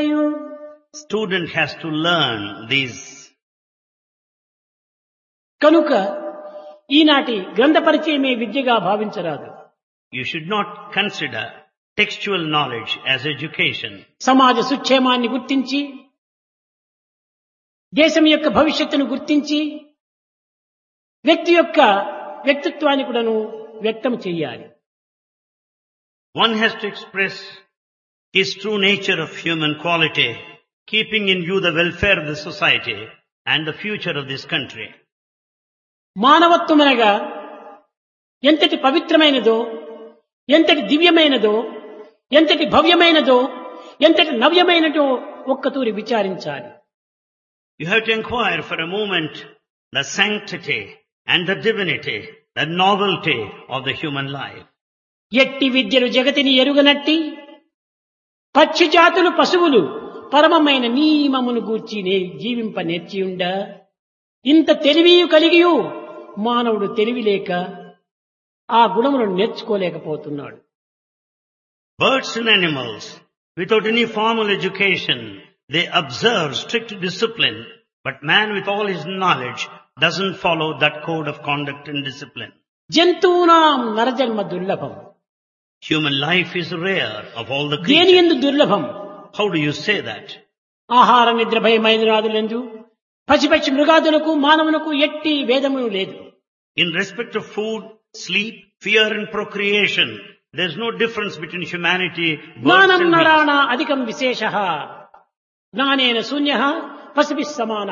తెలియజేయు Student has to learn these. కనుక ఈనాటి గ్రంథ పరిచయమే విద్యగా భావించరాదు You should not consider textual knowledge as education. సమాజ సుక్షేమాన్ని గుర్తించి దేశం యొక్క భవిష్యత్తును గుర్తించి వ్యక్తి యొక్క వ్యక్తిత్వాన్ని కూడాను వ్యక్తం చెయ్యాలి One has to express his true nature of human quality, keeping in view the welfare of the society and the future of this country. మానవత్వం అనగా ఎంతటి పవిత్రమైనదో ఎంతటి దివ్యమైనదో ఎంతటి భవ్యమైనదో ఎంతటి నవ్యమైనదో ఒక్కతూరి విచారించాలి You have to inquire for a moment the sanctity and the divinity, the novelty of the human life. ఎట్టి విద్యలు జగతిని ఎరుగనట్టి పక్షి జాతులు పశువులు పరమమైన నియమమును గూర్చి నే జీవింప నేర్చియుండ ఇంత తెలివియు కలిగియు మానవుడు తెలివి లేక ఆ గుణములను నేర్చుకోలేకపోతున్నాడు Birds and animals, without any formal education, they observe strict discipline, but man with all his knowledge doesn't follow that code of conduct and discipline. జంతువునాం నరజన్మ దుర్లభం Human life is rare of all the దేని creatures. ఎందు దుర్లభం How do you say that? ఆహార నిద్ర భయమైనరాదులందు పసిపచ్చి మృగాదులకు మానవునకు ఎట్టి వేదమును లేదు In respect of food, sleep, fear and procreation, there's no difference between humanity, birds జ్ఞానం and beasts. నరాణ అధికం విశేష జ్ఞానేన శూన్య పసిభి సమాన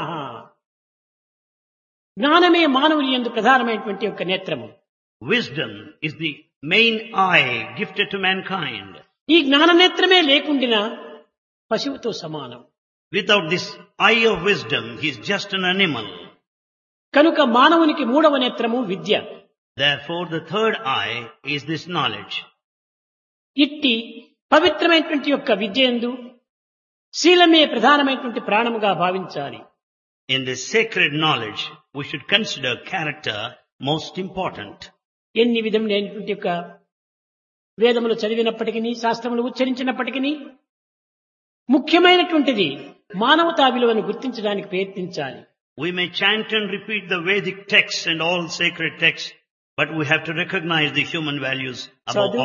జ్ఞానమే మానవుని ఎందు ప్రధానమైనటువంటి యొక్క నేత్రము Wisdom is the main eye gifted to mankind. ఈ జ్ఞాన నేత్రమే లేకుండినా పశువుతో సమానం Without this eye of wisdom, he is just an animal. కనుక మానవునికి మూడవ నేత్రము విద్య Therefore, the third eye is this knowledge. ఇట్టి పవిత్రమైనటువంటి యొక్క విద్య ఎందు శీలమే ప్రధానమైనటువంటి ప్రాణముగా భావించాలి In this sacred knowledge, we should consider character most important. ఎన్ని విధములైనటువంటి యొక్క వేదములు చదివినప్పటికీ శాస్త్రములు ఉచ్చరించినప్పటికీ ముఖ్యమైనటువంటిది మానవతా విలువను గుర్తించడానికి ప్రయత్నించాలి We may chant and repeat the Vedic texts and all sacred texts, but we have to recognize the human values above చదువు